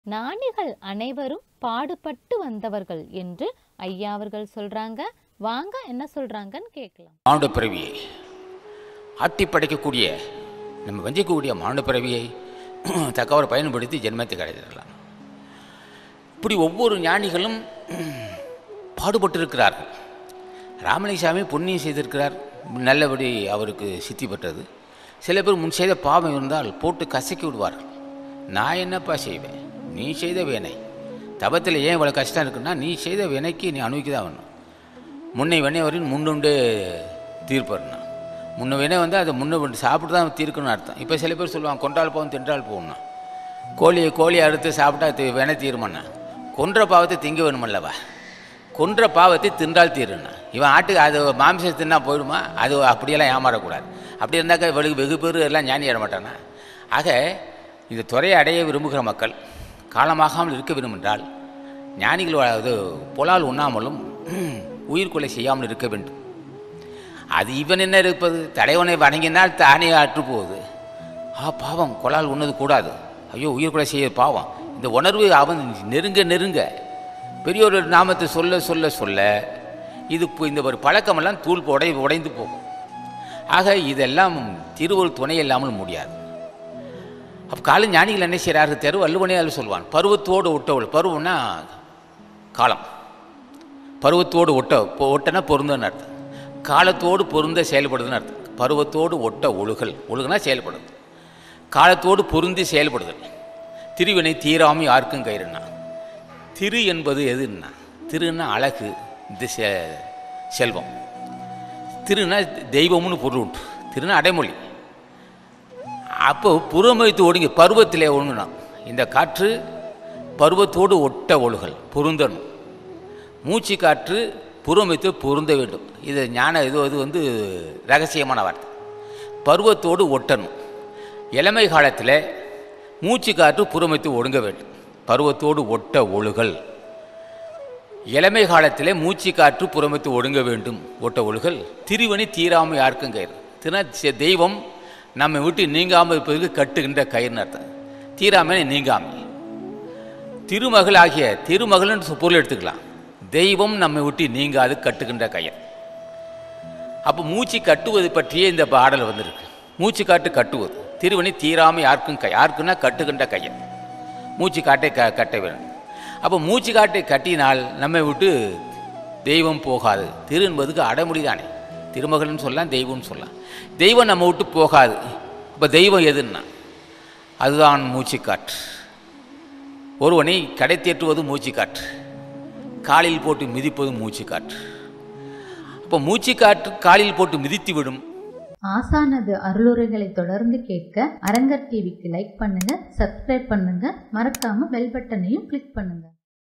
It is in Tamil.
ஞானிகள் அனைவரும் பாடுபட்டு வந்தவர்கள் என்று ஐயா அவர்கள் சொல்றாங்க வாங்க என்ன சொல்றாங்கன்னு கேட்கலாம் மானுட பிறவியை ஆட்டி படைக்கக்கூடிய நம்ம வஞ்சிக்கக்கூடிய மானுட பிறவியை தக்கவர் பயன்படுத்தி ஜென்மத்தை கிடைத்திடலாம் இப்படி ஒவ்வொரு ஞானிகளும் பாடுபட்டிருக்கிறார்கள் ராமலிங்கசாமி புண்ணியம் செய்திருக்கிறார் நல்லபடி அவருக்கு சித்தி பெற்றது சில பேர் முன் செய்த பாவம் இருந்தால் போட்டு கசக்கி விடுவார்கள் நான் என்னப்பா செய்வேன் நீ செய்த வேனை தபத்தில் ஏன் இவ்வளோ கஷ்டம் இருக்குன்னா நீ செய்த வினைக்கு நீ அனுபவிக்க தான் வேணும் முன்னை வினை வரையும் முன்னுண்டு தீர்ப்பறணும் முன்ன வினை வந்து அதை முன்ன வந்து சாப்பிட்டு தான் தீர்க்கணும்னு அர்த்தம் இப்போ சில பேர் சொல்லுவாங்க கொண்டால் போகும் தின்றால் போகணும் கோழியை கோழியை அறுத்து சாப்பிட்டா தி- வினை தீருமண்ணா கொன்ற பாவத்தை திங்க வேணுமல்லவா கொன்ற பாவத்தை தின்றால் தீருண்ணா இவன் ஆட்டுக்கு அது மாமிசம் தின்னா போயிடுமா அது அப்படியெல்லாம் ஏமாறக்கூடாது அப்படி இருந்தாக்கா வெகு வெகு பேர் எல்லாம் ஞானி ஏற மாட்டானா ஆக இந்த துறையை அடைய விரும்புகிற மக்கள் காலமாகாமல் இருக்க விரும்பென்றால் ஞானிகள் வா- இது புலால் உண்ணாமலும் உயிர் கொலை செய்யாமல் இருக்க வேண்டும் அது இவன் என்ன இருப்பது தலைவனை வணங்கினால் தானே அற்று போகுது ஆ பாவம் கொலால் உண்ணது கூடாது ஐயோ உயிர் கொலை செய்ய பாவம் இந்த உணர்வு அவன் நெருங்க நெருங்க பெரியோர் நாமத்தை சொல்ல சொல்ல சொல்ல இது இப்போ இந்த ஒரு பழக்கமெல்லாம் தூள் உடை உடைந்து போகும் ஆக இதெல்லாம் திருவள்ளுவர் துணை இல்லாமல் முடியாது அப்போ கால ஞானிகள் என்ன செய்கிறார்கள் தெரு வள்ளுவனே அதில் சொல்வான் பருவத்தோடு ஒட்டவள் பருவம்னா காலம் பருவத்தோடு ஒட்ட பொ- ஒட்டனா பொருந்தன்னு அர்த்தம் காலத்தோடு பொருந்த செயல்படுதுன்னு அர்த்தம் பருவத்தோடு ஒட்ட ஒழுகல் ஒழுகுனா செயல்படுது காலத்தோடு பொருந்தி செயல்படுதல் திருவினை தீராமை யாருக்கும் கயிறுனா திரு என்பது எதுன்னா திருன்னா அழகு இந்த செ- செல்வம் திருனா தெய்வம்னு பொருள் உண்டு திருனா அடைமொழி அப்போ புறமைத்து ஒடுங்கி பருவத்திலே ஒழுங்கணும் இந்த காற்று பருவத்தோடு ஒட்ட ஒழுகல் பொருந்தணும் மூச்சு காற்று புறமைத்து பொருந்த வேண்டும் இது ஞான இது இது வந்து ரகசியமான வார்த்தை பருவத்தோடு ஒட்டணும் இளமை காலத்தில் மூச்சு காற்று புறமைத்து ஒடுங்க வேண்டும் பருவத்தோடு ஒட்ட ஒழுகல் இளமை காலத்தில் மூச்சு காற்று புறமைத்து ஒடுங்க வேண்டும் ஒட்ட ஒழுகல் திருவனி தீராமல் யாருக்கும் கயிறு தின தெய்வம் நம்மை விட்டு நீங்காமல் இருப்பதற்கு கட்டுகின்ற கயிறுன்னு அர்த்தம் தீராமல் நீங்காமை திருமகள் ஆகிய திருமகள்னு பொருள் எடுத்துக்கலாம் தெய்வம் நம்மை விட்டு நீங்காது கட்டுகின்ற கயர் அப்போ மூச்சு கட்டுவது பற்றியே இந்த பாடல் வந்திருக்கு மூச்சு காட்டு கட்டுவது திருவனி தீராமை யாருக்கும் கை யாருக்குன்னா கட்டுகின்ற கையன் மூச்சு காட்டை க கட்ட வேண்டும் அப்போ மூச்சு காட்டை கட்டினால் நம்மை விட்டு தெய்வம் போகாது திரு என்பதுக்கு அடைமொழி தானே திருமகள்னு சொல்லலாம் தெய்வம்னு சொல்லலாம் தெய்வம் நம்ம விட்டு போகாது அப்போ தெய்வம் எதுன்னா அதுதான் மூச்சுக்காற்று ஒருவனை கடை தேற்றுவது மூச்சுக்காற்று காலில் போட்டு மிதிப்பது மூச்சுக்காற்று அப்போ மூச்சுக்காற்று காலில் போட்டு மிதித்து விடும் ஆசானது அருளுரைகளை தொடர்ந்து கேட்க அரங்கர் டிவிக்கு லைக் பண்ணுங்க சப்ஸ்கிரைப் பண்ணுங்க மறக்காம பெல் பட்டனையும் கிளிக் பண்ணுங்க